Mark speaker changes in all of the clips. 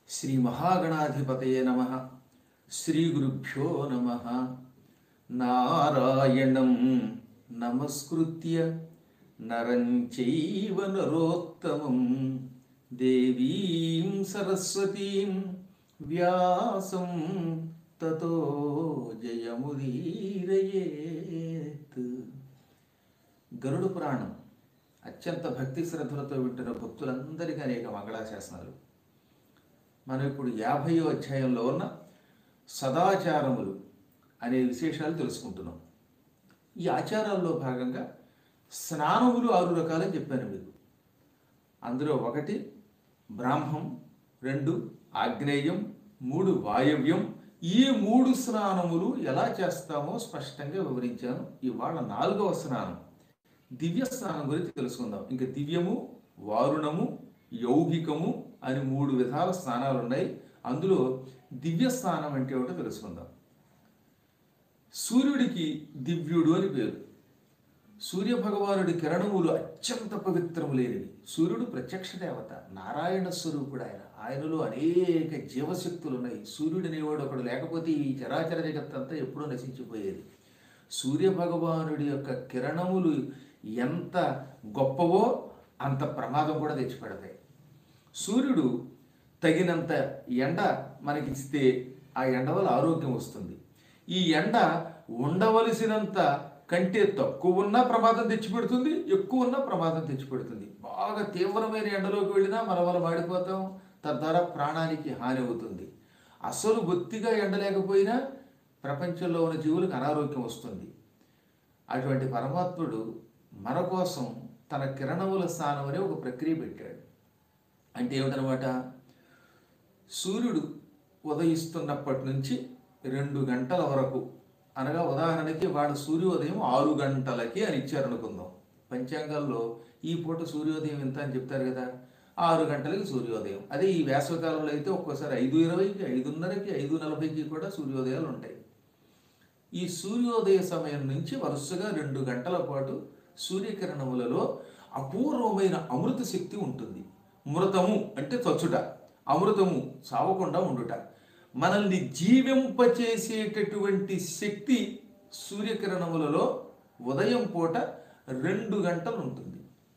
Speaker 1: శ్రీ మహాగణాధిపతయే నమ శ్రీ గురుభ్యో నమ నారాయణం నమస్కృత్య నరం చైవ నరోత్తమం దేవీం సరస్వతీం వ్యాసం తతో జయముదీరయేత్ గరుడు పురాణం అత్యంత భక్తి శ్రద్ధలతో వింటున్న భక్తులందరికీ అనేక మంగళాశాసనాలు మనం ఇప్పుడు యాభయో అధ్యాయంలో ఉన్న సదాచారములు అనే విశేషాలు తెలుసుకుంటున్నాం ఈ ఆచారాల్లో భాగంగా స్నానములు ఆరు రకాలని చెప్పాను మీకు అందులో ఒకటి బ్రాహ్మం రెండు ఆగ్నేయం మూడు వాయవ్యం ఈ మూడు స్నానములు ఎలా చేస్తామో స్పష్టంగా వివరించాను ఇవాళ నాలుగవ స్నానం దివ్య స్నానం గురించి తెలుసుకుందాం ఇంకా దివ్యము వారుణము యౌగికము అని మూడు విధాల స్నానాలు ఉన్నాయి అందులో దివ్య స్నానం అంటే ఏమిటో తెలుసుకుందాం సూర్యుడికి దివ్యుడు అని పేరు సూర్య భగవానుడి కిరణములు అత్యంత పవిత్రములేనివి సూర్యుడు ప్రత్యక్ష దేవత నారాయణ స్వరూపుడు ఆయన ఆయనలో అనేక జీవశక్తులు ఉన్నాయి సూర్యుడు అనేవాడు ఒకడు లేకపోతే ఈ చరాచర జగత్తంతా ఎప్పుడూ నశించిపోయేది సూర్య భగవానుడి యొక్క కిరణములు ఎంత గొప్పవో అంత ప్రమాదం కూడా తెచ్చిపెడతాయి సూర్యుడు తగినంత ఎండ మనకిస్తే ఆ ఎండ వల్ల ఆరోగ్యం వస్తుంది ఈ ఎండ ఉండవలసినంత కంటే తక్కువ ఉన్న ప్రమాదం తెచ్చిపెడుతుంది ఎక్కువ ఉన్న ప్రమాదం తెచ్చిపెడుతుంది బాగా తీవ్రమైన ఎండలోకి వెళ్ళినా మన వల్ల వాడిపోతాం తద్వారా ప్రాణానికి హాని అవుతుంది అసలు బొత్తిగా ఎండ లేకపోయినా ప్రపంచంలో ఉన్న జీవులకు అనారోగ్యం వస్తుంది అటువంటి పరమాత్ముడు మన కోసం తన కిరణముల స్నానం అనే ఒక ప్రక్రియ పెట్టాడు అంటే ఏమిటనమాట సూర్యుడు ఉదయిస్తున్నప్పటి నుంచి రెండు గంటల వరకు అనగా ఉదాహరణకి వాడు సూర్యోదయం ఆరు గంటలకి అని ఇచ్చారనుకుందాం పంచాంగాల్లో ఈ పూట సూర్యోదయం ఎంత అని చెప్తారు కదా ఆరు గంటలకి సూర్యోదయం అదే ఈ వేసవికాలంలో అయితే ఒక్కోసారి ఐదు ఇరవైకి ఐదున్నరకి ఐదు నలభైకి కూడా సూర్యోదయాలు ఉంటాయి ఈ సూర్యోదయ సమయం నుంచి వరుసగా రెండు గంటల పాటు సూర్యకిరణములలో అపూర్వమైన అమృత శక్తి ఉంటుంది మృతము అంటే చచ్చుట అమృతము చావకుండా ఉండుట మనల్ని జీవింపచేసేటటువంటి శక్తి సూర్యకిరణములలో ఉదయం పూట రెండు గంటలు ఉంటుంది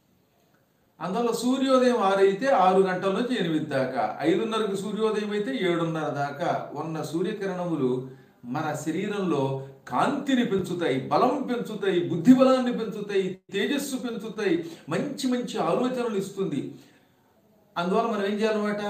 Speaker 1: అందువల్ల సూర్యోదయం ఆరైతే ఆరు గంటల నుంచి ఎనిమిది దాకా ఐదున్నరకు సూర్యోదయం అయితే ఏడున్నర దాకా ఉన్న సూర్యకిరణములు మన శరీరంలో కాంతిని పెంచుతాయి బలం పెంచుతాయి బుద్ధి బలాన్ని పెంచుతాయి తేజస్సు పెంచుతాయి మంచి మంచి ఆలోచనలు ఇస్తుంది అందువల్ల మనం ఏం చేయాలన్నమాట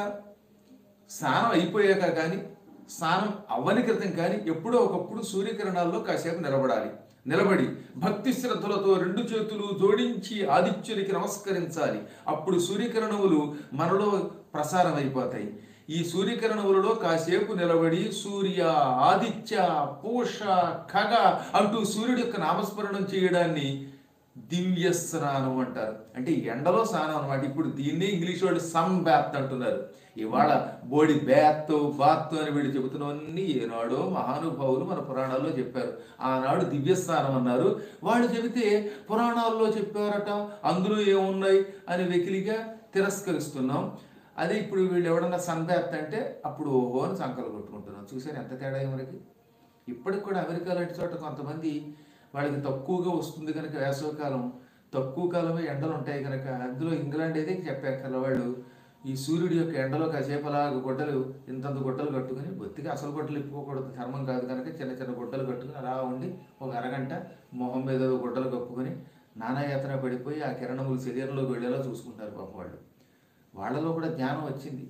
Speaker 1: స్నానం అయిపోయాక కానీ స్నానం అవ్వని క్రితం కానీ ఎప్పుడో ఒకప్పుడు సూర్యకిరణాల్లో కాసేపు నిలబడాలి నిలబడి భక్తి శ్రద్ధలతో రెండు చేతులు జోడించి ఆదిత్యునికి నమస్కరించాలి అప్పుడు సూర్యకిరణములు మనలో ప్రసారం అయిపోతాయి ఈ సూర్యకిరణములలో కాసేపు నిలబడి సూర్య ఆదిత్య పూష ఖగ అంటూ సూర్యుడి యొక్క నామస్మరణం చేయడాన్ని దివ్య స్నానం అంటారు అంటే ఎండలో స్నానం అనమాట ఇప్పుడు దీన్ని ఇంగ్లీష్ వాళ్ళు సమ్ బ్యాత్ అంటున్నారు ఇవాళ బోడి బ్యాత్ బాత్ అని వీళ్ళు చెబుతున్నవన్నీ ఏనాడో మహానుభావులు మన పురాణాల్లో చెప్పారు ఆనాడు దివ్య స్నానం అన్నారు వాళ్ళు చెబితే పురాణాల్లో చెప్పారట అందులో ఏమున్నాయి అని వెకిలిగా తిరస్కరిస్తున్నాం అదే ఇప్పుడు వీళ్ళు ఎవడన్నా సన్ బ్యాత్ అంటే అప్పుడు ఓహో అని సంకలు కొట్టుకుంటున్నాం చూసాను ఎంత తేడా మనకి ఇప్పటికి కూడా అమెరికా లాంటి చోట కొంతమంది వాళ్ళకి తక్కువగా వస్తుంది కనుక వేసవికాలం తక్కువ కాలమే ఎండలు ఉంటాయి కనుక అందులో ఇంగ్లాండ్ అయితే చెప్పాకల వాళ్ళు ఈ సూర్యుడి యొక్క ఎండలో కాసేపు అలాగ గుడ్డలు ఇంతంత గుడ్డలు కట్టుకుని బొత్తిగా అసలు గుడ్డలు ఇప్పుకోకూడదు ధర్మం కాదు కనుక చిన్న చిన్న గుడ్డలు కట్టుకుని అలా ఉండి ఒక అరగంట మొహం మీద గుడ్డలు కప్పుకొని నానాయాతన పడిపోయి ఆ కిరణములు శరీరంలోకి వెళ్ళేలా చూసుకుంటారు పాప వాళ్ళు వాళ్ళలో కూడా జ్ఞానం వచ్చింది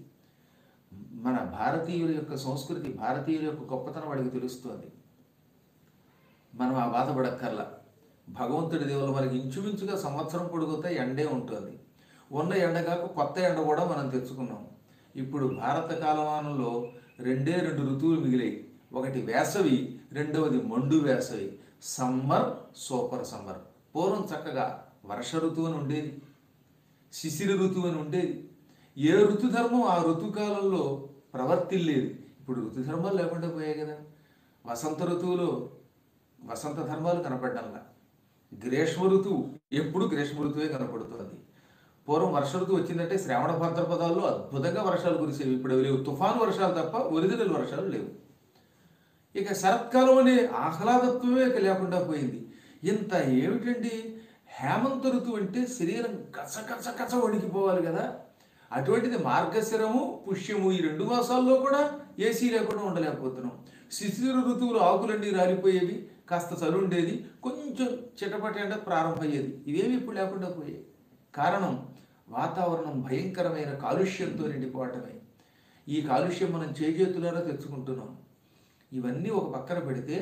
Speaker 1: మన భారతీయుల యొక్క సంస్కృతి భారతీయుల యొక్క గొప్పతనం వాడికి తెలుస్తుంది మనం ఆ బాధపడక్కర్లా భగవంతుడి దేవులు మనకి ఇంచుమించుగా సంవత్సరం పొడుగుతా ఎండే ఉంటుంది ఉన్న ఎండ కాక కొత్త ఎండ కూడా మనం తెచ్చుకున్నాం ఇప్పుడు భారత కాలమానంలో రెండే రెండు ఋతువులు మిగిలాయి ఒకటి వేసవి రెండవది మండు వేసవి సమ్మర్ సూపర్ సమ్మర్ పూర్వం చక్కగా వర్ష ఋతువు అని ఉండేది శిశిర ఋతువు అని ఉండేది ఏ ఋతుధర్మం ఆ ఋతుకాలంలో ప్రవర్తిల్లేదు ఇప్పుడు ఋతుధర్మాలు లేకుండా పోయాయి కదా వసంత ఋతువులో వసంత ధర్మాలు కనపడ్డంలా గ్రీష్మ ఋతువు ఎప్పుడు గ్రీష్మ ఋతువే కనపడుతుంది పూర్వం వర్ష ఋతువు వచ్చిందంటే శ్రావణ భాద్రపదాల్లో అద్భుతంగా వర్షాలు కురిసేవి ఇప్పుడు అవి లేవు తుఫాను వర్షాలు తప్ప ఒరిజినల్ వర్షాలు లేవు ఇక శరత్కాలం అనే ఆహ్లాదత్వమే ఇక లేకుండా పోయింది ఇంత ఏమిటండి హేమంత ఋతువు అంటే శరీరం కస కస కస వణికిపోవాలి కదా అటువంటిది మార్గశిరము పుష్యము ఈ రెండు మాసాల్లో కూడా ఏసీ లేకుండా ఉండలేకపోతున్నాం శిశిర ఋతువులు ఆకులన్నీ రాలిపోయేవి కాస్త చలి ఉండేది కొంచెం చిటపట ఎండ ప్రారంభమయ్యేది ఇవేమి ఇప్పుడు లేకుండా పోయాయి కారణం వాతావరణం భయంకరమైన కాలుష్యంతో నిండిపోవటమే ఈ కాలుష్యం మనం చేజేతులారా తెచ్చుకుంటున్నాం ఇవన్నీ ఒక పక్కన పెడితే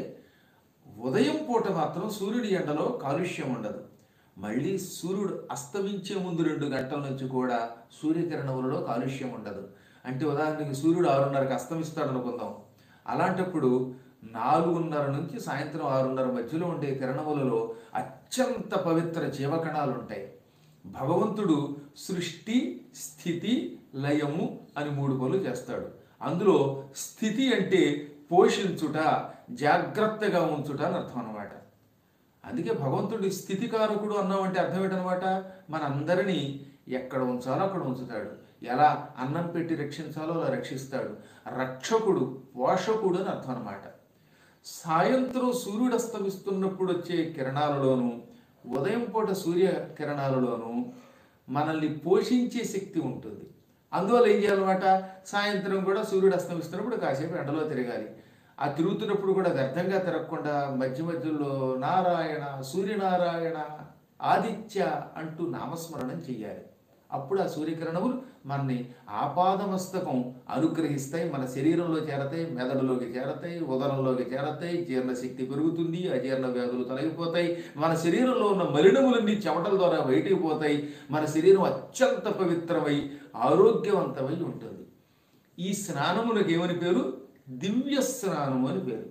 Speaker 1: ఉదయం పూట మాత్రం సూర్యుడి ఎండలో కాలుష్యం ఉండదు మళ్ళీ సూర్యుడు అస్తమించే ముందు రెండు గంటల నుంచి కూడా సూర్యకిరణములలో కాలుష్యం ఉండదు అంటే ఉదాహరణకి సూర్యుడు ఆరున్నరకి అస్తమిస్తాడు అనుకుందాం అలాంటప్పుడు నాలుగున్నర నుంచి సాయంత్రం ఆరున్నర మధ్యలో ఉండే కిరణములలో అత్యంత పవిత్ర జీవకణాలు ఉంటాయి భగవంతుడు సృష్టి స్థితి లయము అని మూడు పనులు చేస్తాడు అందులో స్థితి అంటే పోషించుట జాగ్రత్తగా ఉంచుట అని అర్థం అన్నమాట అందుకే భగవంతుడి స్థితికారకుడు అన్నామంటే అర్థం ఏంటనమాట మనందరినీ ఎక్కడ ఉంచాలో అక్కడ ఉంచుతాడు ఎలా అన్నం పెట్టి రక్షించాలో అలా రక్షిస్తాడు రక్షకుడు పోషకుడు అని అర్థం అనమాట సాయంత్రం సూర్యుడు అస్తమిస్తున్నప్పుడు వచ్చే కిరణాలలోనూ ఉదయం పూట సూర్య కిరణాలలోనూ మనల్ని పోషించే శక్తి ఉంటుంది అందువల్ల ఏం చేయాలన్నమాట సాయంత్రం కూడా సూర్యుడు అస్తమిస్తున్నప్పుడు కాసేపు ఎండలో తిరగాలి ఆ తిరుగుతున్నప్పుడు కూడా వ్యర్థంగా తిరగకుండా మధ్య మధ్యలో నారాయణ సూర్యనారాయణ ఆదిత్య అంటూ నామస్మరణం చెయ్యాలి అప్పుడు ఆ సూర్యకిరణములు మనని ఆపాదమస్తకం అనుగ్రహిస్తాయి మన శరీరంలో చేరతాయి మెదడులోకి చేరతాయి ఉదరంలోకి చేరతాయి జీర్ణశక్తి పెరుగుతుంది అజీర్ణ వ్యాధులు తొలగిపోతాయి మన శరీరంలో ఉన్న మలినములన్నీ చెమటల ద్వారా బయటికి పోతాయి మన శరీరం అత్యంత పవిత్రమై ఆరోగ్యవంతమై ఉంటుంది ఈ స్నానమునకు ఏమని పేరు దివ్య స్నానము అని పేరు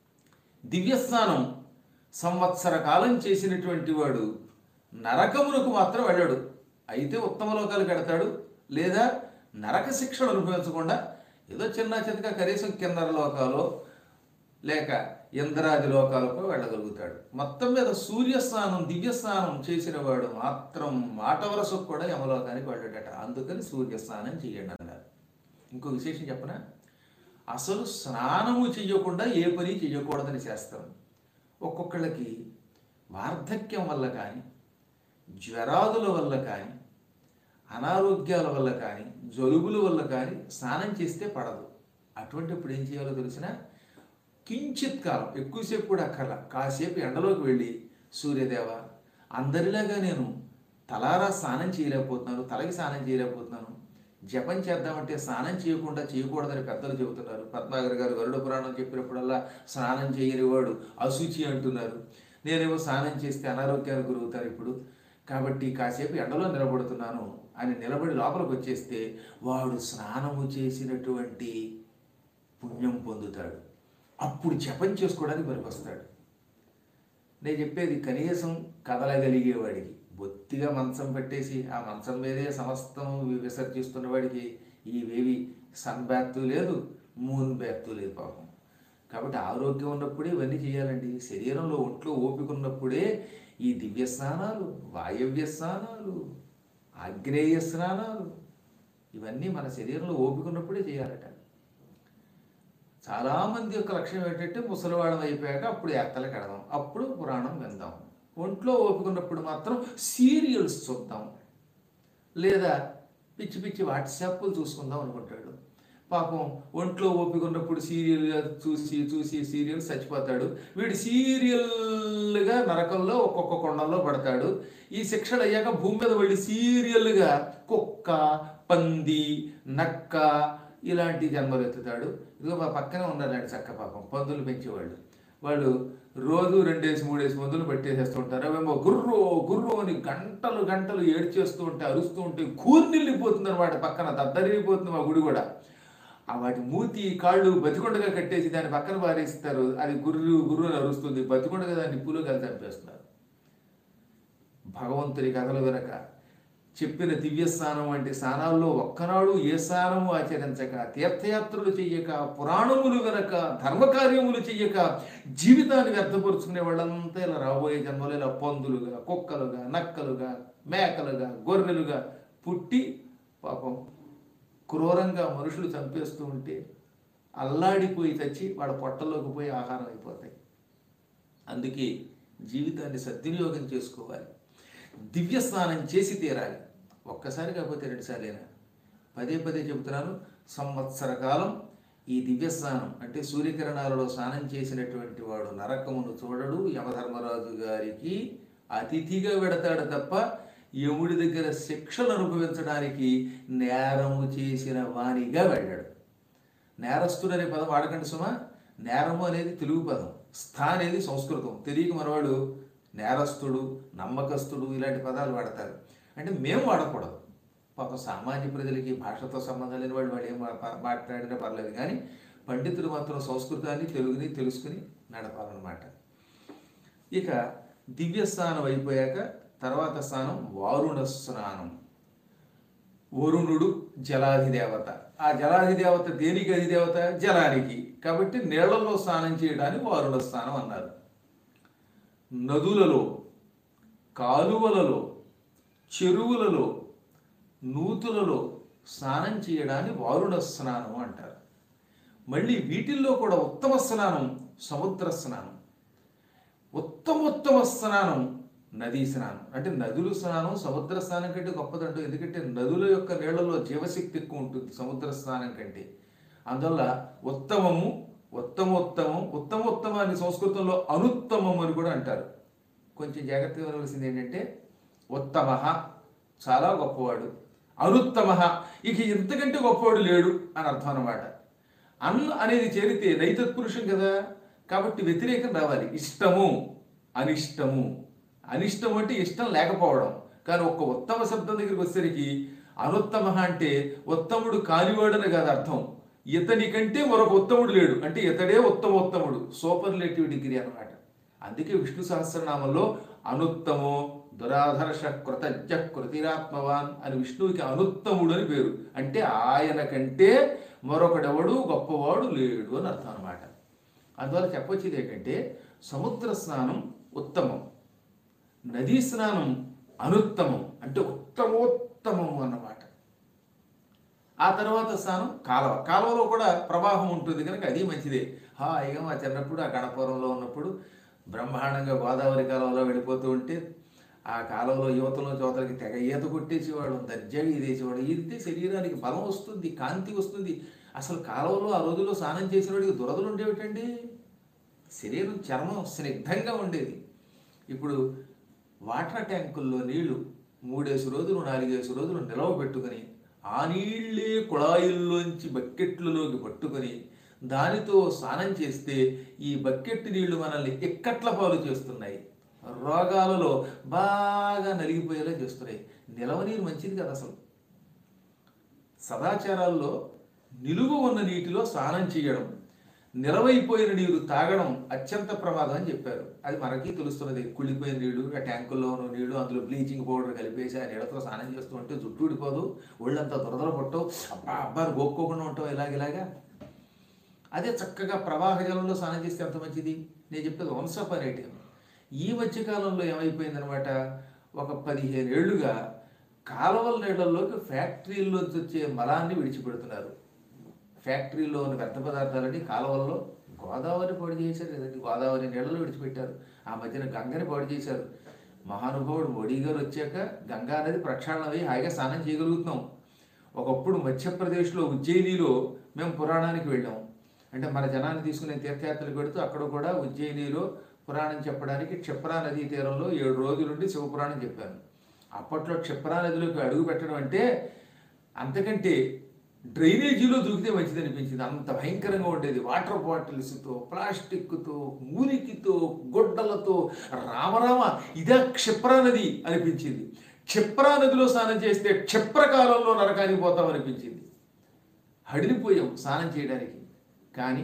Speaker 1: దివ్యస్నానం సంవత్సర కాలం చేసినటువంటి వాడు నరకమునకు మాత్రం వెళ్ళాడు అయితే ఉత్తమ లోకాలు కడతాడు లేదా నరక శిక్షను అనుభవించకుండా ఏదో చిన్న చితక కనీసం కిన్నర లోకాలు లేక ఇంద్రాది లోకాలకు వెళ్ళగలుగుతాడు మొత్తం మీద సూర్య స్నానం దివ్య స్నానం చేసిన వాడు మాత్రం మాట వరసకు కూడా యమలోకానికి వెళ్ళాడట అందుకని సూర్య స్నానం చేయండి అన్నారు ఇంకో విశేషం చెప్పనా అసలు స్నానము చెయ్యకుండా ఏ పని చెయ్యకూడదని శాస్త్రం ఒక్కొక్కళ్ళకి వార్ధక్యం వల్ల కానీ జ్వరాదుల వల్ల కానీ అనారోగ్యాల వల్ల కానీ జలుబుల వల్ల కానీ స్నానం చేస్తే పడదు అటువంటిప్పుడు ఏం చేయాలో తెలిసిన కించిత్ కాలం ఎక్కువసేపు కూడా అక్కర్ల కాసేపు ఎండలోకి వెళ్ళి సూర్యదేవ అందరిలాగా నేను తలారా స్నానం చేయలేకపోతున్నాను తలకి స్నానం చేయలేకపోతున్నాను జపం చేద్దామంటే స్నానం చేయకుండా చేయకూడదని పెద్దలు చెబుతున్నారు పద్మాగర్ గారు గరుడ పురాణం చెప్పినప్పుడల్లా స్నానం చేయని వాడు అశుచి అంటున్నారు నేనేమో స్నానం చేస్తే అనారోగ్యానికి గురవుతాను ఇప్పుడు కాబట్టి కాసేపు ఎండలో నిలబడుతున్నాను అని నిలబడి లోపలికి వచ్చేస్తే వాడు స్నానము చేసినటువంటి పుణ్యం పొందుతాడు అప్పుడు జపం చేసుకోవడానికి పనికొస్తాడు నేను చెప్పేది కనీసం కదలగలిగేవాడికి బొత్తిగా మంచం పెట్టేసి ఆ మంచం మీదే సమస్తం విసర్జిస్తున్న వాడికి ఇవేవి సన్ బ్యాత్తు లేదు మూన్ బ్యాత్తు లేదు పాపం కాబట్టి ఆరోగ్యం ఉన్నప్పుడే ఇవన్నీ చేయాలండి శరీరంలో ఒంట్లో ఓపిక ఉన్నప్పుడే ఈ దివ్య స్నానాలు వాయవ్య స్నానాలు ఆగ్నేయ స్నానాలు ఇవన్నీ మన శరీరంలో ఓపిక ఉన్నప్పుడే చేయాలట చాలామంది యొక్క లక్ష్యం ఏంటంటే ముసలివాడం అయిపోయాక అప్పుడు యాత్రలు కడదాం అప్పుడు పురాణం విందాం ఒంట్లో ఓపిక ఉన్నప్పుడు మాత్రం సీరియల్స్ చూద్దాం లేదా పిచ్చి పిచ్చి వాట్సాప్లు చూసుకుందాం అనుకుంటాడు పాపం ఒంట్లో ఓపిక ఉన్నప్పుడు సీరియల్ చూసి చూసి సీరియల్ చచ్చిపోతాడు వీడు సీరియల్గా నరకంలో ఒక్కొక్క కొండల్లో పడతాడు ఈ శిక్షలు అయ్యాక భూమి మీద వెళ్ళి సీరియల్గా కుక్క పంది నక్క ఇలాంటి జన్మలు ఎత్తుతాడు ఇదిగో మా పక్కనే ఉన్నారండి చక్క పాపం పందులు పెంచేవాళ్ళు వాళ్ళు రోజు రెండేసి మూడేసి మందులు పెట్టేసేస్తూ ఉంటారు అవేమో గుర్రు గుర్రు అని గంటలు గంటలు ఏడ్చేస్తూ ఉంటే అరుస్తూ ఉంటే కూర్నిల్లిపోతుంది అనమాట పక్కన దద్దరిగిపోతుంది మా గుడి కూడా ఆ వాటి మూతి కాళ్ళు బతికొండగా కట్టేసి దాని పక్కన పారేస్తారు అది గుర్రు గుర్రు అని అరుస్తుంది బతికొండగా దాన్ని నిప్పులో కలిసి చంపేస్తున్నారు భగవంతుడి కథలు వెనక చెప్పిన దివ్య స్నానం వంటి స్నానాల్లో ఒక్కనాడు ఏ స్నానము ఆచరించక తీర్థయాత్రలు చెయ్యక పురాణములు వెనక ధర్మకార్యములు చెయ్యక జీవితాన్ని వ్యర్థపరుచుకునే వాళ్ళంతా ఇలా రాబోయే జన్మలో ఇలా పందులుగా కుక్కలుగా నక్కలుగా మేకలుగా గొర్రెలుగా పుట్టి పాపం క్రూరంగా మనుషులు చంపేస్తూ ఉంటే అల్లాడిపోయి తెచ్చి వాళ్ళ పొట్టలోకి పోయి ఆహారం అయిపోతాయి అందుకే జీవితాన్ని సద్వినియోగం చేసుకోవాలి దివ్య స్నానం చేసి తీరాలి ఒక్కసారి కాకపోతే రెండుసార్లేనా పదే పదే చెబుతున్నాను సంవత్సర కాలం ఈ దివ్య స్నానం అంటే సూర్యకిరణాలలో స్నానం చేసినటువంటి వాడు నరకమును చూడడు యమధర్మరాజు గారికి అతిథిగా వెడతాడు తప్ప యముడి దగ్గర శిక్షలు అనుభవించడానికి నేరము చేసిన వానిగా వెళ్ళాడు నేరస్తుడు అనే పదం వాడకండి సుమా నేరము అనేది తెలుగు పదం స్థా అనేది సంస్కృతం తెలియక మనవాడు నేరస్తుడు నమ్మకస్తుడు ఇలాంటి పదాలు వాడతారు అంటే మేము వాడకూడదు పాప సామాన్య ప్రజలకి భాషతో సంబంధం లేని వాళ్ళు వాళ్ళు ఏం మా- మాట్లాడినా పర్లేదు కానీ పండితులు మాత్రం సంస్కృతాన్ని తెలుగుని తెలుసుకుని నడపాలన్నమాట ఇక దివ్య స్నానం అయిపోయాక తర్వాత స్నానం వారుణ స్నానం వరుణుడు జలాధిదేవత ఆ జలాధిదేవత దేనికి అధిదేవత జలానికి కాబట్టి నీళ్లలో స్నానం చేయడాన్ని వారుణ స్నానం అన్నారు నదులలో కాలువలలో చెరువులలో నూతులలో స్నానం చేయడాన్ని వారుణ స్నానం అంటారు మళ్ళీ వీటిల్లో కూడా ఉత్తమ స్నానం సముద్ర స్నానం ఉత్తమోత్తమ స్నానం నదీ స్నానం అంటే నదుల స్నానం సముద్ర స్నానం కంటే గొప్పదంటూ ఎందుకంటే నదుల యొక్క నీళ్లలో జీవశక్తి ఎక్కువ ఉంటుంది సముద్ర స్నానం కంటే అందువల్ల ఉత్తమము ఉత్తమోత్తమం ఉత్తమోత్తమాన్ని సంస్కృతంలో అనుత్తమం అని కూడా అంటారు కొంచెం జాగ్రత్తగా ఉండవలసింది ఏంటంటే ఉత్తమ చాలా గొప్పవాడు అనుత్తమ ఇక ఇంతకంటే గొప్పవాడు లేడు అని అర్థం అన్నమాట అన్ అనేది చేరితే నైతత్పురుషం కదా కాబట్టి వ్యతిరేకం రావాలి ఇష్టము అనిష్టము అనిష్టం అంటే ఇష్టం లేకపోవడం కానీ ఒక్క ఉత్తమ శబ్దం దగ్గరికి వచ్చేసరికి అనుత్తమ అంటే ఉత్తముడు కానివాడని కాదు అర్థం ఇతని కంటే మరొక ఉత్తముడు లేడు అంటే ఇతడే ఉత్తమోత్తముడు సూపర్లేటివ్ డిగ్రీ అన్నమాట అందుకే విష్ణు సహస్రనామంలో అనుత్తమో దురాధర్ష కృతజ్ఞ కృతిరాత్మవాన్ అని విష్ణువుకి అనుత్తముడు అని పేరు అంటే ఆయన కంటే మరొకడెవడు గొప్పవాడు లేడు అని అర్థం అనమాట అందువల్ల చెప్పొచ్చేది ఏంటంటే సముద్ర స్నానం ఉత్తమం నదీ స్నానం అనుత్తమం అంటే ఉత్తమోత్తమం అన్నమాట ఆ తర్వాత స్నానం కాలువ కాలువలో కూడా ప్రవాహం ఉంటుంది కనుక అది మంచిదే హాయిగా మా చిన్నప్పుడు ఆ గణపురంలో ఉన్నప్పుడు బ్రహ్మాండంగా గోదావరి కాలువలో వెళ్ళిపోతూ ఉంటే ఆ కాలంలో యువతలో యువతలకి తెగ ఈత కొట్టేసేవాడు దర్జాగా ఈదేసేవాడు ఈదితే శరీరానికి బలం వస్తుంది కాంతి వస్తుంది అసలు కాలువలో ఆ రోజుల్లో స్నానం చేసిన వాడికి దురదలు ఉండేవిటండి శరీరం చర్మం స్నిగ్ధంగా ఉండేది ఇప్పుడు వాటర్ ట్యాంకుల్లో నీళ్లు మూడేసి రోజులు నాలుగేసి రోజులు నిలవ పెట్టుకొని ఆ నీళ్ళే కుళాయిల్లోంచి బకెట్లలోకి పట్టుకొని దానితో స్నానం చేస్తే ఈ బకెట్ నీళ్లు మనల్ని ఇక్కట్ల పాలు చేస్తున్నాయి రోగాలలో బాగా నలిగిపోయేలా చేస్తున్నాయి నిలవ నీరు మంచిది కదా అసలు సదాచారాల్లో నిలువ ఉన్న నీటిలో స్నానం చేయడం నిలవైపోయిన నీరు తాగడం అత్యంత ప్రమాదం అని చెప్పారు అది మనకి తెలుస్తున్నది కుళ్ళిపోయిన నీళ్లు ఆ ట్యాంకుల్లో ఉన్న నీళ్లు అందులో బ్లీచింగ్ పౌడర్ కలిపేసి ఆ నీళ్ళతో స్నానం చేస్తూ ఉంటే జుట్టు ఊడిపోదు ఒళ్ళంతా దురదలు పట్టవు అబ్బా అబ్బాని గోక్కోకుండా ఉంటావు ఇలాగిలాగా అదే చక్కగా ప్రవాహ జలంలో స్నానం చేస్తే ఎంత మంచిది నేను చెప్పేది వంశపరేటి ఈ మధ్యకాలంలో ఏమైపోయిందనమాట ఒక పదిహేను ఏళ్ళుగా కాలువల నీళ్ళల్లోకి ఫ్యాక్టరీల్లోంచి వచ్చే మలాన్ని విడిచిపెడుతున్నారు ఫ్యాక్టరీలో ఉన్న వ్యర్థ పదార్థాలని కాలువల్లో గోదావరి పాడు చేశారు కదండి గోదావరి నీళ్ళలో విడిచిపెట్టారు ఆ మధ్యన గంగని పాడు చేశారు మహానుభావుడు మోడీ గారు వచ్చాక గంగా నది ప్రక్షాళన అయి హాయిగా స్నానం చేయగలుగుతున్నాం ఒకప్పుడు మధ్యప్రదేశ్లో ఉజ్జయినిలో మేము పురాణానికి వెళ్ళాం అంటే మన జనాన్ని తీసుకునే తీర్థయాత్రలు పెడుతూ అక్కడ కూడా ఉజ్జయినిలో పురాణం చెప్పడానికి క్షిప్రా నదీ తీరంలో ఏడు రోజుల నుండి శివపురాణం చెప్పాను అప్పట్లో క్షిప్రా నదిలోకి అడుగు పెట్టడం అంటే అంతకంటే డ్రైనేజీలో దూకితే మంచిది అనిపించింది అంత భయంకరంగా ఉండేది వాటర్ బాటిల్స్తో ప్లాస్టిక్తో మురికితో గుడ్డలతో రామరామ ఇదే క్షిప్రా నది అనిపించింది క్షిప్రా నదిలో స్నానం చేస్తే క్షిప్రకాలంలో నరకానికి పోతాం అనిపించింది హడిలిపోయాం స్నానం చేయడానికి కానీ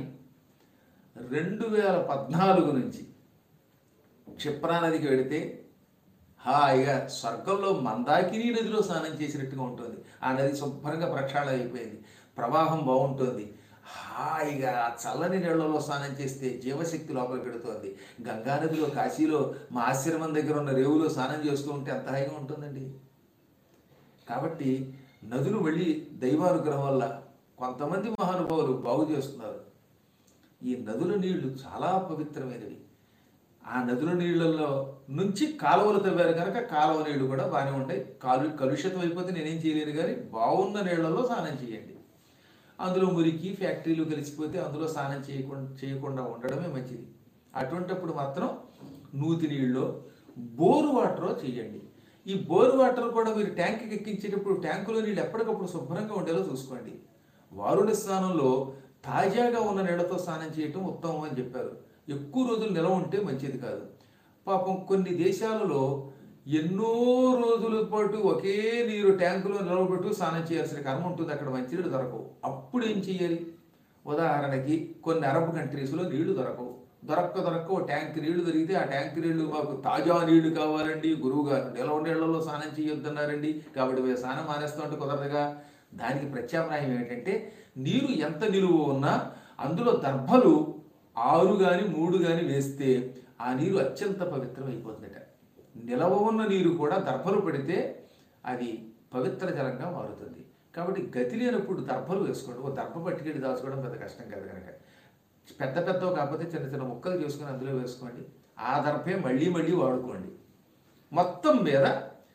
Speaker 1: రెండు వేల పద్నాలుగు నుంచి క్షిప్రా నదికి వెళితే హాయిగా స్వర్గంలో మందాకిని నదిలో స్నానం చేసినట్టుగా ఉంటుంది ఆ నది శుభ్రంగా ప్రక్షాళన అయిపోయింది ప్రవాహం బాగుంటుంది హాయిగా ఆ చల్లని నీళ్లలో స్నానం చేస్తే జీవశక్తి లోపల పెడుతోంది గంగా నదిలో కాశీలో మా ఆశ్రమం దగ్గర ఉన్న రేవులో స్నానం చేస్తూ ఉంటే ఎంత హాయిగా ఉంటుందండి కాబట్టి నదులు మళ్ళీ దైవానుగ్రహం వల్ల కొంతమంది మహానుభావులు బాగు చేస్తున్నారు ఈ నదుల నీళ్లు చాలా పవిత్రమైనవి ఆ నదుల నీళ్ళల్లో నుంచి కాలువలు తవ్వారు కనుక కాలువ నీళ్లు కూడా బాగానే ఉంటాయి కాలు కలుషితం అయిపోతే నేనేం చేయలేను కానీ బాగున్న నీళ్లలో స్నానం చేయండి అందులో మురికి ఫ్యాక్టరీలు కలిసిపోతే అందులో స్నానం చేయకుండా చేయకుండా ఉండడమే మంచిది అటువంటప్పుడు మాత్రం నూతి నీళ్ళలో బోరు వాటర్ చేయండి ఈ బోరు వాటర్ కూడా మీరు ట్యాంక్కి ఎక్కించేటప్పుడు ట్యాంకులో నీళ్ళు ఎప్పటికప్పుడు శుభ్రంగా ఉండేలా చూసుకోండి వారుని స్నానంలో తాజాగా ఉన్న నీళ్లతో స్నానం చేయటం ఉత్తమం అని చెప్పారు ఎక్కువ రోజులు నిలవ ఉంటే మంచిది కాదు పాపం కొన్ని దేశాలలో ఎన్నో రోజుల పాటు ఒకే నీరు ట్యాంకులో నిలవబెట్టు స్నానం చేయాల్సిన కర్మ ఉంటుంది అక్కడ మంచినీళ్ళు దొరకవు అప్పుడు ఏం చేయాలి ఉదాహరణకి కొన్ని అరబ్ కంట్రీస్లో నీళ్లు దొరకవు దొరక్క దొరక్క ఓ ట్యాంక్ నీళ్లు దొరికితే ఆ ట్యాంక్ నీళ్లు మాకు తాజా నీళ్లు కావాలండి గురువు గారు నిలవ నీళ్లలో స్నానం చేయొద్దన్నారండి కాబట్టి మేము స్నానం మానేస్తామంటే కుదరదుగా దానికి ప్రత్యామ్నాయం ఏంటంటే నీరు ఎంత నిలువ ఉన్నా అందులో దర్భలు ఆరు కానీ మూడు కానీ వేస్తే ఆ నీరు అత్యంత పవిత్రం అయిపోతుందట నిలవ ఉన్న నీరు కూడా దర్భలు పడితే అది పవిత్ర జలంగా మారుతుంది కాబట్టి గతి లేనప్పుడు దర్భలు వేసుకోండి ఓ దర్భ పట్టుకెళ్ళి దాచుకోవడం పెద్ద కష్టం కాదు కనుక పెద్ద పెద్ద కాకపోతే చిన్న చిన్న ముక్కలు చేసుకుని అందులో వేసుకోండి ఆ దర్భే మళ్ళీ మళ్ళీ వాడుకోండి మొత్తం మీద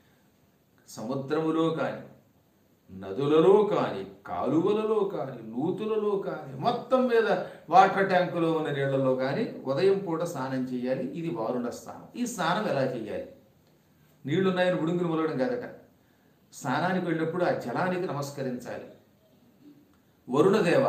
Speaker 1: సముద్రములో కానీ నదులలో కానీ కాలువలలో కానీ నూతులలో కానీ మొత్తం మీద వాటర్ ట్యాంకులో ఉన్న నీళ్లలో కానీ ఉదయం పూట స్నానం చేయాలి ఇది వారుణ స్నానం ఈ స్నానం ఎలా చేయాలి నీళ్లు ఉన్నాయని బుడుంగులు మొలవడం కాదట స్నానానికి వెళ్ళినప్పుడు ఆ జలానికి నమస్కరించాలి వరుణదేవ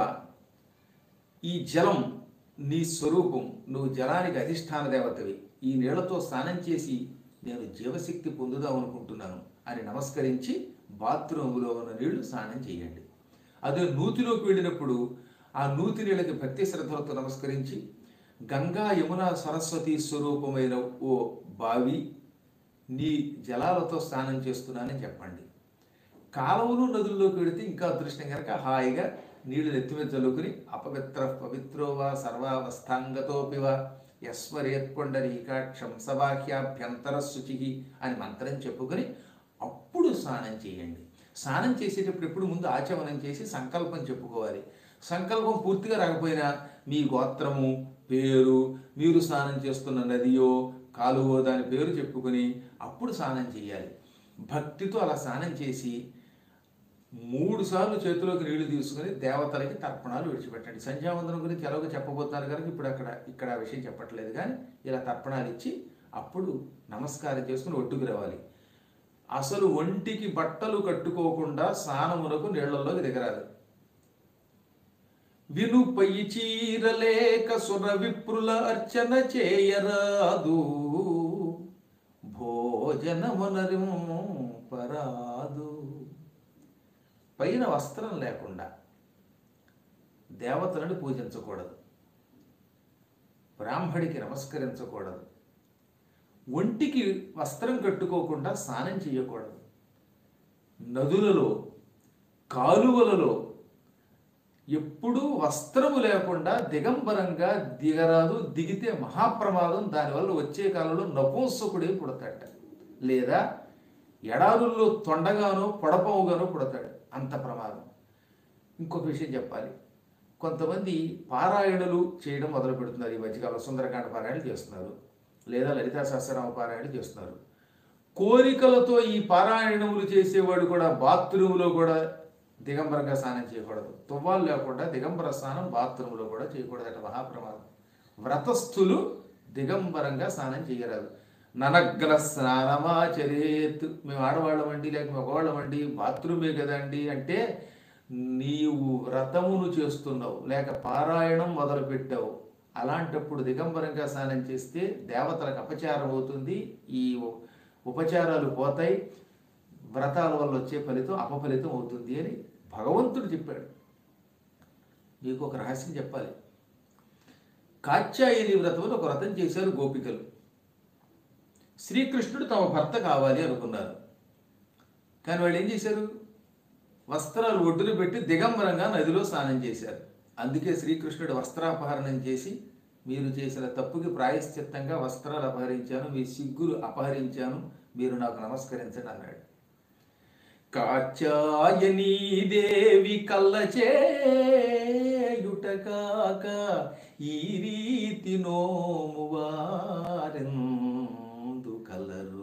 Speaker 1: ఈ జలం నీ స్వరూపం నువ్వు జలానికి అధిష్టాన దేవతవి ఈ నీళ్లతో స్నానం చేసి నేను జీవశక్తి పొందుదాం అనుకుంటున్నాను అని నమస్కరించి బాత్రూములో ఉన్న నీళ్లు స్నానం చేయండి అదే నూతిలోకి వెళ్ళినప్పుడు ఆ నూతి నీళ్ళకి భక్తి శ్రద్ధలతో నమస్కరించి గంగా యమున సరస్వతి స్వరూపమైన ఓ బావి నీ జలాలతో స్నానం చేస్తున్నానని చెప్పండి కాలువలు నదుల్లోకి వెళితే ఇంకా అదృష్టం కనుక హాయిగా నీళ్లు నెత్తి మీద చల్లుకుని అపవిత్ర పవిత్రోవా సర్వావస్థాంగతోపివా యస్వరేత్కొండరీకాక్షం సబాహ్యాభ్యంతర శుచి అని మంత్రం చెప్పుకొని అప్పుడు స్నానం చేయండి స్నానం చేసేటప్పుడు ఎప్పుడు ముందు ఆచమనం చేసి సంకల్పం చెప్పుకోవాలి సంకల్పం పూర్తిగా రాకపోయినా మీ గోత్రము పేరు మీరు స్నానం చేస్తున్న నదియో కాలువో దాని పేరు చెప్పుకొని అప్పుడు స్నానం చేయాలి భక్తితో అలా స్నానం చేసి మూడు సార్లు చేతిలోకి నీళ్లు తీసుకుని దేవతలకి తర్పణాలు విడిచిపెట్టండి సంధ్యావందనం గురించి ఎలాగో చెప్పబోతున్నారు కనుక ఇప్పుడు అక్కడ ఇక్కడ ఆ విషయం చెప్పట్లేదు కానీ ఇలా తర్పణాలు ఇచ్చి అప్పుడు నమస్కారం చేసుకుని ఒడ్డుకు రావాలి అసలు ఒంటికి బట్టలు కట్టుకోకుండా స్నానమునకు నీళ్లలోకి దిగరాదు వినుపై చీరలేక సుర విప్రుల అర్చన చేయరాదు భోజనమునరింపరాదు పైన వస్త్రం లేకుండా దేవతలను పూజించకూడదు బ్రాహ్మడికి నమస్కరించకూడదు ఒంటికి వస్త్రం కట్టుకోకుండా స్నానం చేయకూడదు నదులలో కాలువలలో ఎప్పుడూ వస్త్రము లేకుండా దిగంబరంగా దిగరాదు దిగితే మహాప్రమాదం దానివల్ల వచ్చే కాలంలో నపుంసకుడే పుడతాడు లేదా ఎడారుల్లో తొండగానో పొడపవుగానో పుడతాడు అంత ప్రమాదం ఇంకొక విషయం చెప్పాలి కొంతమంది పారాయణలు చేయడం మొదలు పెడుతున్నారు ఈ మధ్యకాలంలో సుందరకాండ పారాయణలు చేస్తున్నారు లేదా లలితా సహస్రనామ పారాయణలు చేస్తున్నారు కోరికలతో ఈ పారాయణములు చేసేవాడు కూడా బాత్రూంలో కూడా దిగంబరంగా స్నానం చేయకూడదు తువ్వాలు లేకుండా దిగంబర స్నానం బాత్రూంలో కూడా చేయకూడదట మహాప్రమాదం వ్రతస్థులు దిగంబరంగా స్నానం చేయరాదు ననగ్ర స్నానమాచరేత్ మేము ఆడవాళ్ళమండి లేక మగవాళ్ళమండి బాత్రూమే కదండి అంటే నీవు వ్రతమును చేస్తున్నావు లేక పారాయణం మొదలు పెట్టావు అలాంటప్పుడు దిగంబరంగా స్నానం చేస్తే దేవతలకు అపచారం అవుతుంది ఈ ఉపచారాలు పోతాయి వ్రతాల వల్ల వచ్చే ఫలితం అపఫలితం అవుతుంది అని భగవంతుడు చెప్పాడు మీకు ఒక రహస్యం చెప్పాలి కాత్యాయని వ్రతం అని ఒక వ్రతం చేశారు గోపికలు శ్రీకృష్ణుడు తమ భర్త కావాలి అనుకున్నారు కానీ వాళ్ళు ఏం చేశారు వస్త్రాలు ఒడ్డున పెట్టి దిగంబరంగా నదిలో స్నానం చేశారు అందుకే శ్రీకృష్ణుడు వస్త్రాపహరణం చేసి మీరు చేసిన తప్పుకి ప్రాయశ్చిత్తంగా వస్త్రాలు అపహరించాను మీ సిగ్గులు అపహరించాను మీరు నాకు నమస్కరించండి అన్నాడు కాచాయనీ దేవి కల్లచేయుటకాక ఈ రీతి నోము వారెందు కలరు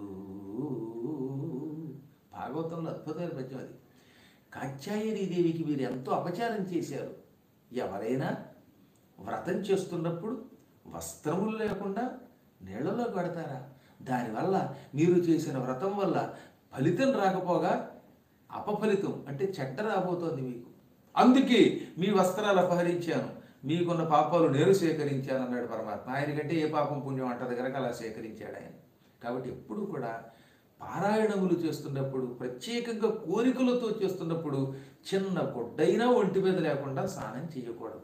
Speaker 1: భాగవతంలో అద్భుతమైన పద్యం అది కాత్యాయని దేవికి మీరు ఎంతో అపచారం చేశారు ఎవరైనా వ్రతం చేస్తున్నప్పుడు వస్త్రములు లేకుండా నీళ్ళలో కడతారా దానివల్ల మీరు చేసిన వ్రతం వల్ల ఫలితం రాకపోగా అపఫలితం అంటే చెడ్డ రాబోతోంది మీకు అందుకే మీ వస్త్రాలు అపహరించాను మీకున్న పాపాలు నేను సేకరించాను అన్నాడు పరమాత్మ ఆయనకంటే ఏ పాపం పుణ్యం అంటది కనుక అలా సేకరించాడు ఆయన కాబట్టి ఎప్పుడు కూడా పారాయణములు చేస్తున్నప్పుడు ప్రత్యేకంగా కోరికలతో చేస్తున్నప్పుడు చిన్న గుడ్డైనా ఒంటి మీద లేకుండా స్నానం చేయకూడదు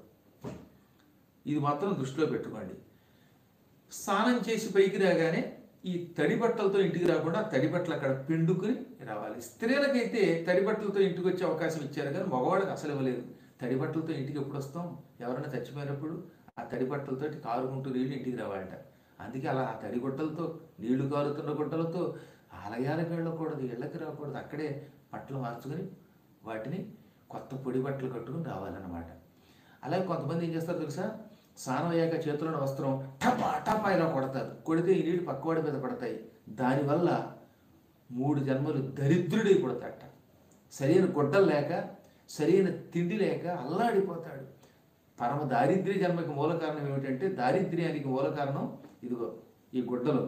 Speaker 1: ఇది మాత్రం దృష్టిలో పెట్టుకోండి స్నానం చేసి పైకి రాగానే ఈ తడి బట్టలతో ఇంటికి రాకుండా తడి బట్టలు అక్కడ పిండుకుని రావాలి స్త్రీలకైతే తడి బట్టలతో ఇంటికి వచ్చే అవకాశం ఇచ్చారు కానీ మగవాళ్ళకి అసలు ఇవ్వలేదు తడి బట్టలతో ఇంటికి ఎప్పుడు వస్తాం ఎవరైనా చచ్చిపోయినప్పుడు ఆ తడి బట్టలతో కారుకుంటూ నీళ్ళు ఇంటికి రావాలట అందుకే అలా ఆ తడి గుట్టలతో నీళ్లు కారుతున్న గుట్టలతో ఆలయాలకు వెళ్ళకూడదు ఇళ్ళకి రాకూడదు అక్కడే బట్టలు మార్చుకొని వాటిని కొత్త పొడి బట్టలు కట్టుకుని రావాలన్నమాట అలాగే కొంతమంది ఏం చేస్తారు తెలుసా స్నానం అయ్యాక చేతులను వస్త్రం టపా టపా ఇలా కొడతారు కొడితే ఈ నీళ్ళు పక్కవాడి మీద పడతాయి దానివల్ల మూడు జన్మలు దరిద్రుడై పుడతాట సరైన గుడ్డలు లేక సరైన తిండి లేక అల్లాడిపోతాడు పరమ దారిద్ర్య జన్మకి మూల కారణం ఏమిటంటే దారిద్ర్యానికి మూల కారణం ఇదిగో ఈ గుడ్డలు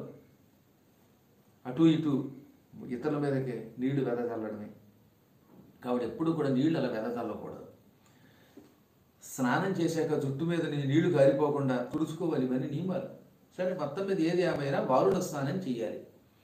Speaker 1: అటు ఇటు ఇతరుల మీదకి నీళ్లు వెదజల్లడమే కాబట్టి ఎప్పుడు కూడా నీళ్లు అలా వెదజల్లకూడదు స్నానం చేశాక జుట్టు మీద నీ నీళ్లు కారిపోకుండా తుడుచుకోవాలి ఇవన్నీ నియమాలు సరే మొత్తం మీద ఏది ఏమైనా వారుణ స్నానం చేయాలి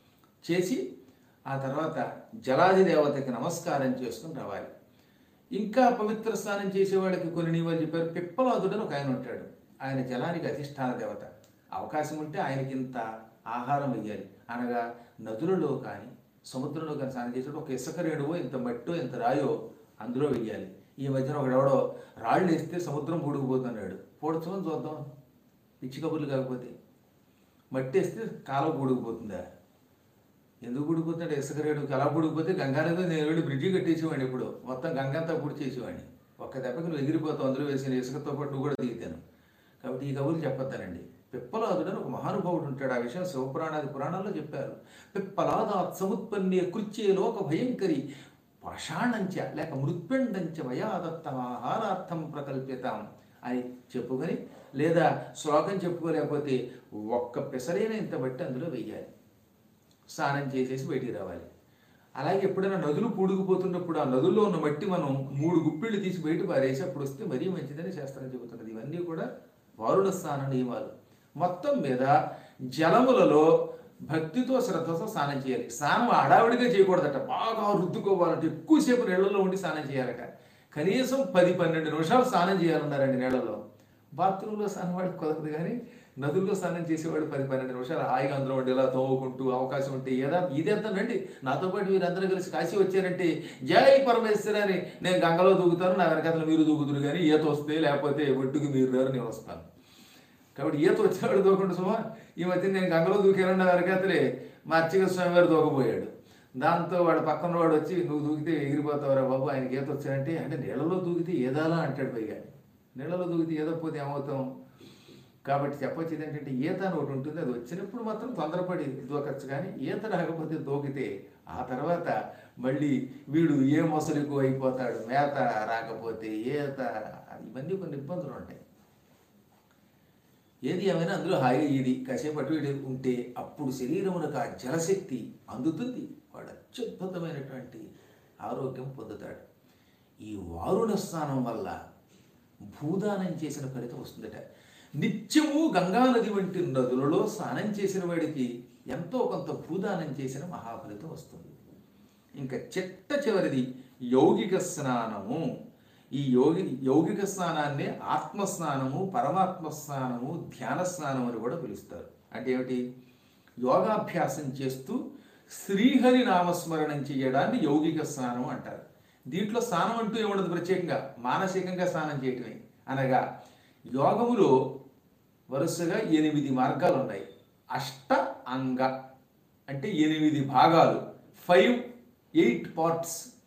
Speaker 1: చేసి ఆ తర్వాత జలాది దేవతకి నమస్కారం చేసుకుని రావాలి ఇంకా పవిత్ర స్నానం చేసేవాడికి కొన్ని నియమాలు చెప్పారు పిప్పలాదుడని ఒక ఆయన ఉంటాడు ఆయన జలానికి అధిష్టాన దేవత అవకాశం ఉంటే ఆయనకి ఇంత ఆహారం వేయాలి అనగా నదులలో కానీ సముద్రంలో కానీ స్నానం చేసేటప్పుడు ఒక ఇసుక రేణువో ఇంత మట్టో ఇంత రాయో అందులో వెయ్యాలి ఈ మధ్యన ఒకడెవడో రాళ్ళు వేస్తే సముద్రం పూడుకుపోతున్నాడు పూడ్చమని చూద్దాం పిచ్చి కబుర్లు కాకపోతే మట్టి వేస్తే కాలం పూడుకుపోతుందా ఎందుకు పుడిపోతున్నాడు ఇసుక రేణుకి అలా పుడిపోతే గంగానది నేను వెళ్ళి బ్రిడ్జి కట్టేసేవాడిని ఇప్పుడు మొత్తం గంగంతా పూడి చేసేవాడిని ఒక్క దెబ్బకి నువ్వు ఎగిరిపోతావు అందులో వేసిన ఇసుకతో పాటు నువ్వు కూడా దిగుతాను కాబట్టి ఈ కబుర్లు చెప్పొద్దానండి పిప్పలాదుడని ఒక మహానుభావుడు ఉంటాడు ఆ విషయం శివపురాణాది పురాణాల్లో చెప్పారు పిప్పలాదాత్ సముత్పన్నే కృత్యే లోక భయంకరి పాషాణంచ లేక మృత్పిండంచ వయాదత్తం ఆహారార్థం ప్రకల్పితాం అని చెప్పుకొని లేదా శ్లోకం చెప్పుకోలేకపోతే ఒక్క పెసరైన ఇంత బట్టి అందులో వెయ్యాలి స్నానం చేసేసి బయటికి రావాలి అలాగే ఎప్పుడైనా నదులు పూడుకుపోతున్నప్పుడు ఆ నదుల్లో ఉన్న మట్టి మనం మూడు గుప్పిళ్ళు తీసి బయట పారేసి అప్పుడు వస్తే మరీ మంచిదని శాస్త్రం చెబుతున్నది ఇవన్నీ కూడా వారుణ స్నాన నియమాలు మొత్తం మీద జలములలో భక్తితో శ్రద్ధతో స్నానం చేయాలి స్నానం హడావిడిగా చేయకూడదట బాగా రుద్దుకోవాలంటే ఎక్కువసేపు నీళ్ళలో ఉండి స్నానం చేయాలట కనీసం పది పన్నెండు నిమిషాలు స్నానం చేయాలన్నారండి నీళ్ళలో బాత్రూంలో స్నానం వాడికి కుదరదు కానీ నదుల్లో స్నానం చేసేవాడు పది పన్నెండు నిమిషాలు హాయిగా అందులో ఉండి ఇలా తోముకుంటూ అవకాశం ఉంటే ఏదా ఇదేస్తానండి నాతో పాటు మీరందరూ కలిసి కాశీ వచ్చారంటే జై పరమేశ్వర అని నేను గంగలో దూకుతాను నా వెనకాతలు మీరు దూకుతురు కానీ ఈత వస్తే లేకపోతే ఒడ్డుకి మీరు రారు నేను వస్తాను కాబట్టి ఈత వచ్చేవాడు దూకుండా సుమా ఈ మధ్య నేను గంగలో దూకాను నా వెనకాతలే మా అర్చక స్వామి వారు దూకపోయాడు దాంతో వాడు పక్కన వాడు వచ్చి నువ్వు దూకితే ఎగిరిపోతావురా బాబు ఆయనకి ఈత వచ్చాడంటే అంటే నీళ్ళలో దూకితే ఏదాలా అంటాడు పైగా నీళ్ళలో దూకితే ఏదపోతే ఏమవుతాం కాబట్టి చెప్పొచ్చేది ఏంటంటే ఈత అని ఒకటి ఉంటుంది అది వచ్చినప్పుడు మాత్రం తొందరపడి దూకచ్చు కానీ ఈత రాకపోతే దూకితే ఆ తర్వాత మళ్ళీ వీడు ఏ మొసలికు అయిపోతాడు మేత రాకపోతే ఈత ఇవన్నీ కొన్ని ఇబ్బందులు ఉంటాయి ఏది ఏమైనా అందులో హాయిగా ఇది కాసేపు అటు ఇటు ఉంటే అప్పుడు శరీరమునకు ఆ జలశక్తి అందుతుంది వాడు అత్యద్భుతమైనటువంటి ఆరోగ్యం పొందుతాడు ఈ వారుణ స్నానం వల్ల భూదానం చేసిన ఫలితం వస్తుందట నిత్యము గంగానది వంటి నదులలో స్నానం చేసిన వాడికి ఎంతో కొంత భూదానం చేసిన మహాఫలితం వస్తుంది ఇంకా చిట్ట చివరిది యౌగిక స్నానము ఈ యోగి యౌగిక స్నానాన్ని ఆత్మ స్నానము పరమాత్మ స్నానము ధ్యాన స్నానం అని కూడా పిలుస్తారు అంటే ఏమిటి యోగాభ్యాసం చేస్తూ శ్రీహరి నామస్మరణం చేయడాన్ని యౌగిక స్నానం అంటారు దీంట్లో స్నానం అంటూ ఏముండదు ప్రత్యేకంగా మానసికంగా స్నానం చేయటమే అనగా యోగములో వరుసగా ఎనిమిది మార్గాలు ఉన్నాయి అష్ట అంగ అంటే ఎనిమిది భాగాలు five eight parts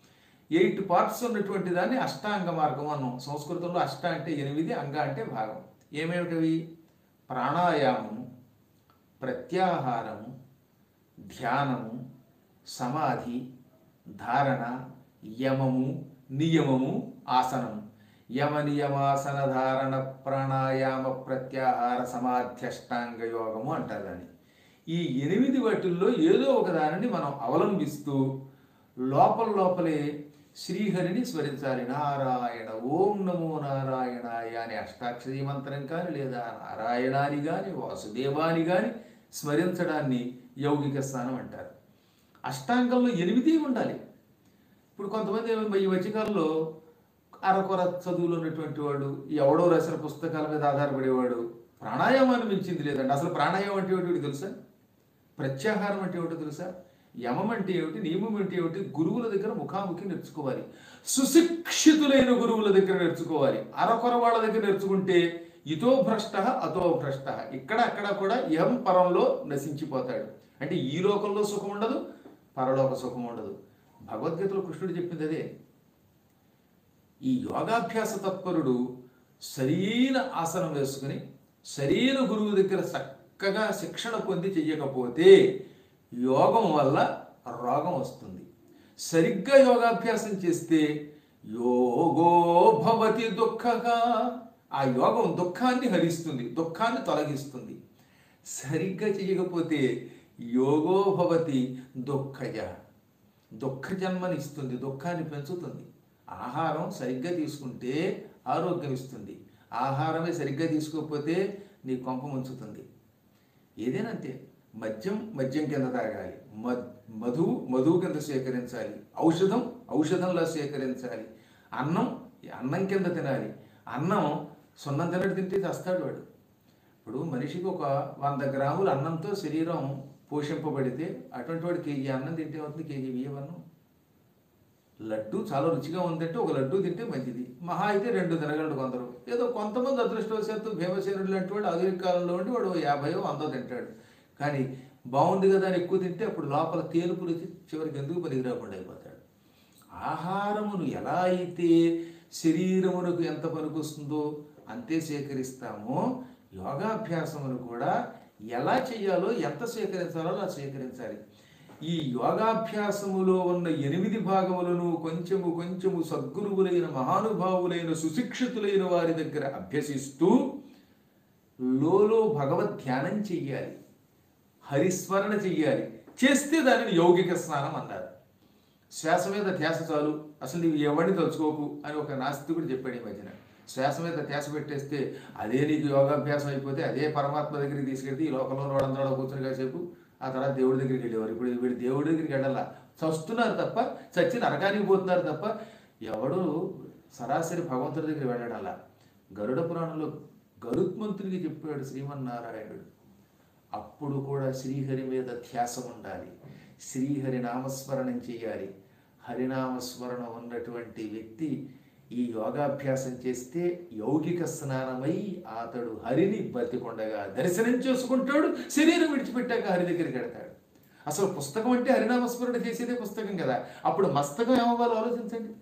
Speaker 1: eight parts ఉన్నటువంటి దాన్ని అష్టాంగ మార్గం అన్నాం సంస్కృతంలో అష్ట అంటే ఎనిమిది అంగ అంటే భాగం ఏమేమిటవి ప్రాణాయామము ప్రత్యాహారము ధ్యానము సమాధి ధారణ యమము నియమము ఆసనము యమ నియమాసన ధారణ ప్రాణాయామ ప్రత్యాహార సమాధ్యష్టాంగ యోగము అంటారు దాన్ని ఈ ఎనిమిది వాటిల్లో ఏదో ఒక దానిని మనం అవలంబిస్తూ లోపల లోపలే శ్రీహరిని స్మరించాలి నారాయణ ఓం నమో నారాయణాయ అనే అష్టాక్షరీ మంత్రం కానీ లేదా నారాయణాని కానీ వాసుదేవాని కానీ స్మరించడాన్ని యౌగిక స్నానం అంటారు అష్టాంగంలో ఎనిమిది ఉండాలి ఇప్పుడు కొంతమంది ఏమో ఈ మధ్యకాలంలో అరకొర చదువులు ఉన్నటువంటి వాడు ఎవడో రాసిన పుస్తకాల మీద ఆధారపడేవాడు ప్రాణాయామాన్ని మించింది లేదండి అసలు ప్రాణాయామం అంటే ఏమిటి వీడికి తెలుసా ప్రత్యాహారం అంటే ఏమిటో తెలుసా యమం అంటే ఏమిటి నియమం అంటే ఏమిటి గురువుల దగ్గర ముఖాముఖి నేర్చుకోవాలి సుశిక్షితులైన గురువుల దగ్గర నేర్చుకోవాలి అరకొర వాళ్ళ దగ్గర నేర్చుకుంటే ఇతో భ్రష్ట అతో భ్రష్ట ఇక్కడ అక్కడ కూడా ఇహం పరంలో నశించిపోతాడు అంటే ఈ లోకంలో సుఖం ఉండదు పరలోక సుఖం ఉండదు భగవద్గీతలో కృష్ణుడు చెప్పింది అదే ఈ యోగాభ్యాస తత్పరుడు సరైన ఆసనం వేసుకుని సరైన గురువు దగ్గర చక్కగా శిక్షణ పొంది చెయ్యకపోతే యోగం వల్ల రోగం వస్తుంది సరిగ్గా యోగాభ్యాసం చేస్తే యోగో భవతి దుఃఖగా ఆ యోగం దుఃఖాన్ని హరిస్తుంది దుఃఖాన్ని తొలగిస్తుంది సరిగ్గా చేయకపోతే యోగో భవతి దుఃఖజ దుఃఖ జన్మని ఇస్తుంది దుఃఖాన్ని పెంచుతుంది ఆహారం సరిగ్గా తీసుకుంటే ఆరోగ్యం ఇస్తుంది ఆహారమే సరిగ్గా తీసుకోకపోతే నీ కొంప ముంచుతుంది ఏదైనా అంతే మద్యం మద్యం కింద తాగాలి మద్ మధువు మధువు కింద స్వీకరించాలి ఔషధం ఔషధంలా స్వీకరించాలి అన్నం అన్నం కింద తినాలి అన్నం సున్నం తినట్టు తింటే చస్తాడు వాడు ఇప్పుడు మనిషికి ఒక వంద గ్రాముల అన్నంతో శరీరం పోషింపబడితే అటువంటి వాడు కేజీ అన్నం తింటే అవుతుంది కేజీ బియ్యం అన్నం లడ్డు చాలా రుచిగా ఉందంటే ఒక లడ్డు తింటే మంచిది మహా అయితే రెండు తినగలడు కొందరు ఏదో కొంతమంది అదృష్టవశాత్తు భీమసేనుడు లాంటి వాడు ఆధునిక కాలంలో ఉండి వాడు యాభైయో వందో తింటాడు కానీ బాగుంది కదా అని ఎక్కువ తింటే అప్పుడు లోపల తేలుపు రుచి చివరికి ఎందుకు పనికి రాకుండా అయిపోతాడు ఆహారమును ఎలా అయితే శరీరమునకు ఎంత పనికొస్తుందో అంతే సేకరిస్తామో యోగాభ్యాసమును కూడా ఎలా చేయాలో ఎంత స్వీకరించాలో అలా స్వీకరించాలి ఈ యోగాభ్యాసములో ఉన్న ఎనిమిది భాగములను కొంచెము కొంచెము సద్గురువులైన మహానుభావులైన సుశిక్షితులైన వారి దగ్గర అభ్యసిస్తూ లోలో భగవద్ ధ్యానం చెయ్యాలి హరిస్మరణ చెయ్యాలి చేస్తే దానిని యౌగిక స్నానం అన్నారు శ్వాస మీద ధ్యాస చాలు అసలు నీవు ఎవరిని తలుచుకోకు అని ఒక నాస్తికుడు చెప్పాడు ఈ మధ్యన శ్వాస మీద ధ్యాస పెట్టేస్తే అదే నీకు యోగాభ్యాసం అయిపోతే అదే పరమాత్మ దగ్గరికి తీసుకెళ్తే ఈ లోకంలో వాడందరూ కూర్చొని కాసేపు ఆ తర్వాత దేవుడి దగ్గరికి వెళ్ళేవారు ఇప్పుడు వీడు దేవుడి దగ్గరికి వెళ్ళాలా చస్తున్నారు తప్ప చచ్చి నరకానికి పోతున్నారు తప్ప ఎవడు సరాసరి భగవంతుడి దగ్గరికి వెళ్ళడాలా గరుడ పురాణంలో గరుత్మంతుడికి చెప్పాడు శ్రీమన్నారాయణుడు అప్పుడు కూడా శ్రీహరి మీద ధ్యాస ఉండాలి శ్రీహరి నామస్మరణం చేయాలి హరినామస్మరణ ఉన్నటువంటి వ్యక్తి ఈ యోగాభ్యాసం చేస్తే యౌగిక స్నానమై అతడు హరిని బతికొండగా దర్శనం చేసుకుంటాడు శరీరం విడిచిపెట్టాక హరి దగ్గరికి వెడతాడు అసలు పుస్తకం అంటే హరినామస్మరణ చేసేదే పుస్తకం కదా అప్పుడు మస్తకం ఏమవ్వాలో ఆలోచించండి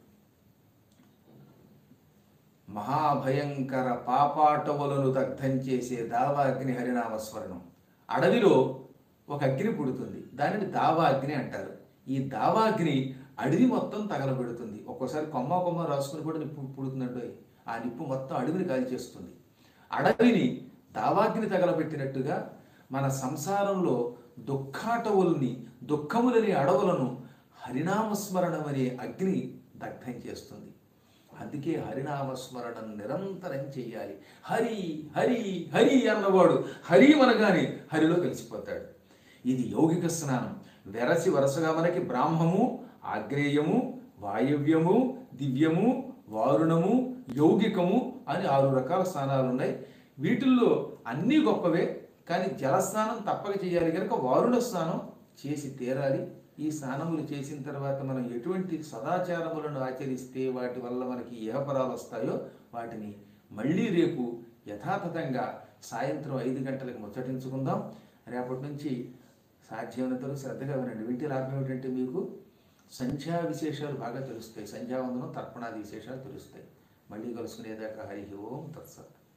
Speaker 1: మహాభయంకర పాపాటవులను దగ్ధం చేసే దావా అగ్ని హరినామస్మరణం అడవిలో ఒక అగ్ని పుడుతుంది దానిని దావా అగ్ని అంటారు ఈ దావా అగ్ని అడవి మొత్తం తగలబెడుతుంది ఒక్కోసారి కొమ్మ కొమ్మ రాసుకుని కూడా నిప్పు పుడుతుందంటో ఆ నిప్పు మొత్తం అడవిని కాల్చేస్తుంది అడవిని దావాగ్ని తగలబెట్టినట్టుగా మన సంసారంలో దుఃఖాటవుల్ని దుఃఖములని అడవులను హరినామస్మరణం అనే అగ్ని దగ్ధం చేస్తుంది అందుకే హరినామస్మరణం నిరంతరం చేయాలి హరి హరి హరి అన్నవాడు హరి అనగానే హరిలో కలిసిపోతాడు ఇది యౌగిక స్నానం వెరసి వరుసగా మనకి బ్రాహ్మము ఆగ్నేయము వాయవ్యము దివ్యము వారుణము యౌగికము అని ఆరు రకాల స్నానాలు ఉన్నాయి వీటిల్లో అన్నీ గొప్పవే కానీ జలస్నానం తప్పక చేయాలి కనుక వారుణ స్నానం చేసి తీరాలి ఈ స్నానములు చేసిన తర్వాత మనం ఎటువంటి సదాచారములను ఆచరిస్తే వాటి వల్ల మనకి ఏహపరాలు వస్తాయో వాటిని మళ్ళీ రేపు యథాతథంగా సాయంత్రం ఐదు గంటలకు ముచ్చటించుకుందాం రేపటి నుంచి సాధ్యమైనంత వరకు శ్రద్ధగా వినండి వీటి లాభం ఏమిటంటే మీకు సంధ్యా విశేషాలు బాగా తెలుస్తాయి సంధ్యావందనం తర్పణాది విశేషాలు తెలుస్తాయి మళ్ళీ కలుసుకునేదాకా హరి ఓం తత్సత్